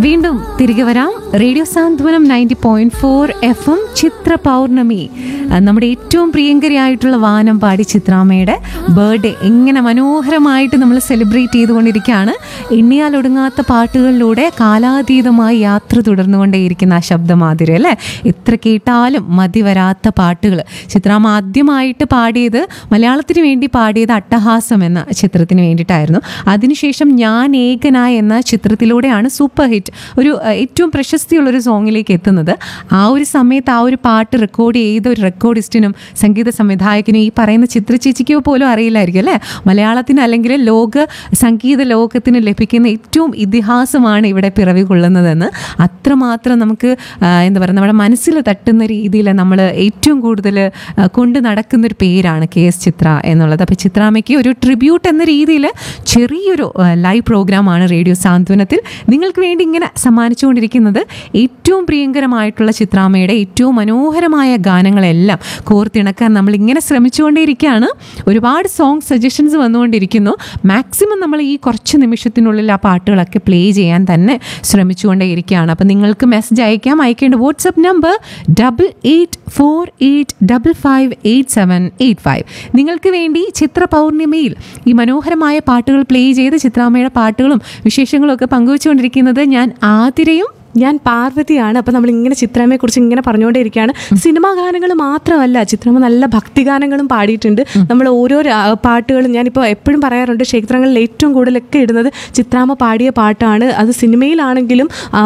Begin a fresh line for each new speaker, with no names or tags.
വീണ്ടും തിരികെ വരാം radio Santhwanam ninety point four F M Chithra Pournami ആ, നമ്മുടെ ഏറ്റവും പ്രിയങ്കരിയായിട്ടുള്ള വാനം പാടി ചിത്രാമ്മയുടെ ബർത്ത്ഡേ എങ്ങനെ മനോഹരമായിട്ട് നമ്മൾ സെലിബ്രേറ്റ് ചെയ്തുകൊണ്ടിരിക്കുകയാണ് എണ്ണിയാൽ ഒടുങ്ങാത്ത പാട്ടുകളിലൂടെ കാലാതീതമായി യാത്ര തുടർന്നുകൊണ്ടേയിരിക്കുന്ന ആ ശബ്ദമാതിരി അല്ലേ എത്ര കേട്ടാലും മതി വരാത്ത പാട്ടുകൾ ചിത്രാമ്മ ആദ്യമായിട്ട് പാടിയത് മലയാളത്തിന് വേണ്ടി പാടിയത് അട്ടഹാസം എന്ന ചിത്രത്തിന് വേണ്ടിയിട്ടായിരുന്നു അതിനുശേഷം ഞാൻ ഏകനായ എന്ന ചിത്രത്തിലൂടെയാണ് സൂപ്പർ ഹിറ്റ് ഒരു അഹ്, ഏറ്റവും പ്രശസ്തിയുള്ളൊരു സോങ്ങിലേക്ക് എത്തുന്നത് ആ ഒരു സമയത്ത് ആ ഒരു പാട്ട് റെക്കോർഡ് ചെയ്ത ഒരു റെക്കോർഡിസ്റ്റിനും സംഗീത സംവിധായകനും ഈ പറയുന്ന ചിത്രചേച്ചിക്കോ പോലും അറിയില്ലായിരിക്കും അല്ലേ മലയാളത്തിന് അല്ലെങ്കിൽ ലോക സംഗീത ലോകത്തിന് ലഭിക്കുന്ന ഏറ്റവും ഇതിഹാസമാണ് ഇവിടെ പിറവി കൊള്ളുന്നതെന്ന് അത്രമാത്രം നമുക്ക് ആ, എന്താ പറയുക നമ്മുടെ മനസ്സിൽ തട്ടുന്ന രീതിയിൽ നമ്മൾ ഏറ്റവും കൂടുതൽ ആ, കൊണ്ട് നടക്കുന്ന ഒരു പേരാണ് കെ എസ് ചിത്ര എന്നുള്ളത് അപ്പോൾ ചിത്രാമ്മയ്ക്ക് ഒരു ട്രിബ്യൂട്ട് എന്ന രീതിയിൽ ചെറിയൊരു ലൈവ് പ്രോഗ്രാമാണ് റേഡിയോ സാന്ത്വനത്തിൽ നിങ്ങൾക്ക് വേണ്ടി ഇങ്ങനെ സമ്മാനിച്ചുകൊണ്ടിരിക്കുന്നത് ഏറ്റവും പ്രിയങ്കരമായിട്ടുള്ള ചിത്രാമ്മയുടെ ഏറ്റവും മനോഹരമായ ഗാനങ്ങളെല്ലാം കോർത്തിണക്കാൻ നമ്മൾ ഇങ്ങനെ ശ്രമിച്ചുകൊണ്ടേയിരിക്കുകയാണ് ഒരുപാട് സോങ് സജഷൻസ് വന്നുകൊണ്ടിരിക്കുന്നു മാക്സിമം നമ്മൾ ഈ കുറച്ച് നിമിഷത്തിനുള്ളിൽ ആ പാട്ടുകളൊക്കെ പ്ലേ ചെയ്യാൻ തന്നെ ശ്രമിച്ചുകൊണ്ടേയിരിക്കുകയാണ് അപ്പോൾ നിങ്ങൾക്ക് മെസ്സേജ് അയക്കാം അയക്കേണ്ട WhatsApp number double eight four eight double five eight seven eight five നിങ്ങൾക്ക് വേണ്ടി ചിത്ര പൗർണിമയിൽ ഈ മനോഹരമായ പാട്ടുകൾ പ്ലേ ചെയ്ത് ചിത്രാമ്മയുടെ പാട്ടുകളും വിശേഷങ്ങളും ഒക്കെ പങ്കുവച്ചുകൊണ്ടിരിക്കുന്നത് ഞാൻ ആതിരയും
ഞാൻ പാർവതിയാണ് അപ്പം നമ്മൾ ഇങ്ങനെ ചിത്രമ്മയെ കുറിച്ച് ഇങ്ങനെ പറഞ്ഞുകൊണ്ടേയിരിക്കുകയാണ് സിനിമാ ഗാനങ്ങൾ മാത്രമല്ല ചിത്രമ്മ നല്ല ഭക്തിഗാനങ്ങളും പാടിയിട്ടുണ്ട് നമ്മൾ ഓരോ രാ- പാട്ടുകളും ഞാനിപ്പോൾ എപ്പോഴും പറയാറുണ്ട് ക്ഷേത്രങ്ങളിൽ ഏറ്റവും കൂടുതലൊക്കെ ഇടുന്നത് ചിത്രാമ്മ പാടിയ പാട്ടാണ് അത് സിനിമയിലാണെങ്കിലും ആ,